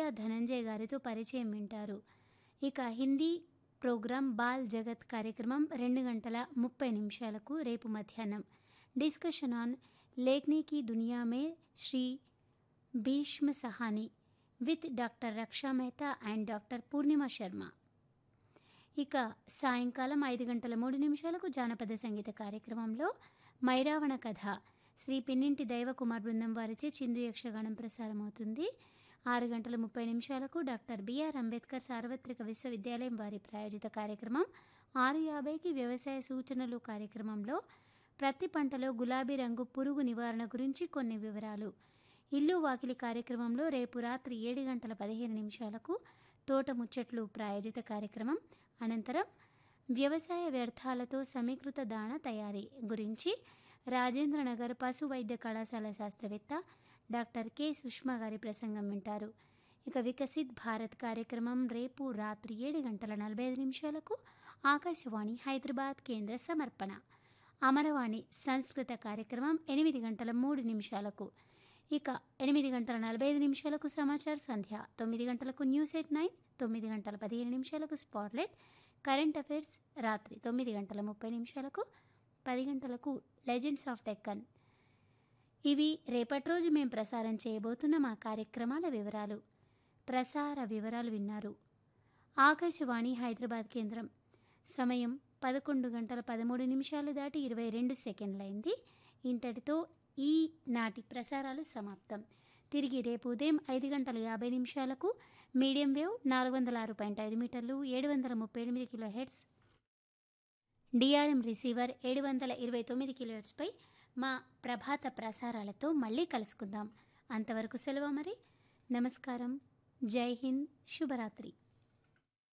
ధనంజయ్ గారితో పరిచయం వింటారు ఇక హిందీ ప్రోగ్రాం బాల్ జగత్ కార్యక్రమం రెండు గంటల ముప్పై నిమిషాలకు రేపు మధ్యాహ్నం డిస్కషన్ ఆన్ లేఖనీ की दुनिया में Shri Bhishma Sahani with doctor Raksha Mehta and doctor Purnima Sharma ఇక సాయంకాలం ఐదు గంటల మూడు నిమిషాలకు జానపద సంగీత కార్యక్రమంలో మైరావణ కథ శ్రీ పిన్నింటి దైవకుమార్ బృందం వారిచే చిందు యక్షగానం ప్రసారమవుతుంది ఆరు గంటల ముప్పై నిమిషాలకు డాక్టర్ బిఆర్ అంబేద్కర్ సార్వత్రిక విశ్వవిద్యాలయం వారి ప్రాయోజిత కార్యక్రమం ఆరు యాభైకి వ్యవసాయ సూచనలు కార్యక్రమంలో ప్రతి పంటలో గులాబీ రంగు పురుగు నివారణ గురించి కొన్ని వివరాలు ఇల్లు వాకిలి కార్యక్రమంలో రేపు రాత్రి ఏడు గంటల పదిహేను నిమిషాలకు తోట ముచ్చట్లు ప్రాయోజిత కార్యక్రమం అనంతరం వ్యవసాయ వ్యర్థాలతో సమీకృత దాణ తయారీ గురించి రాజేంద్రనగర్ పశు వైద్య కళాశాల శాస్త్రవేత్త డాక్టర్ కె సుష్మా గారి ప్రసంగం వింటారు ఇక వికసిత్ భారత్ కార్యక్రమం రేపు రాత్రి ఏడు గంటల నలభై ఐదు నిమిషాలకు ఆకాశవాణి హైదరాబాద్ కేంద్ర సమర్పణ అమరవాణి సంస్కృత కార్యక్రమం ఎనిమిది గంటల మూడు నిమిషాలకు ఇక ఎనిమిది గంటల నలభై ఐదు నిమిషాలకు సమాచార సంధ్య తొమ్మిది గంటలకు న్యూస్ ఎట్ నైన్ తొమ్మిది గంటల పదిహేను నిమిషాలకు స్పాట్లైట్ కరెంట్ అఫైర్స్ రాత్రి తొమ్మిది గంటల ముప్పై నిమిషాలకు పది గంటలకు లెజెండ్స్ ఆఫ్ డెక్కన్ ఇవి రేపటి రోజు మేము ప్రసారం చేయబోతున్న మా కార్యక్రమాల వివరాలు ప్రసార వివరాలు విన్నారు ఆకాశవాణి హైదరాబాద్ కేంద్రం సమయం పదకొండు గంటల పదమూడు నిమిషాలు దాటి ఇరవై రెండు సెకండ్లైంది ఇంతటితో ఈ నాటి ప్రసారాలు సమాప్తం తిరిగి రేపు ఉదయం ఐదు గంటల యాభై నిమిషాలకు మీడియం వేవ్ నాలుగు వందల ఆరు పాయింట్ ఐదు మీటర్లు ఏడు వందల ముప్పై ఎనిమిది కిలో హెడ్స్ డిఆర్ఎం రిసీవర్ ఏడు వందల ఇరవై తొమ్మిది కిలో హెడ్స్పై మా ప్రభాత ప్రసారాలతో మళ్ళీ కలుసుకుందాం అంతవరకు సెలవు మరి నమస్కారం జై హింద్ శుభరాత్రి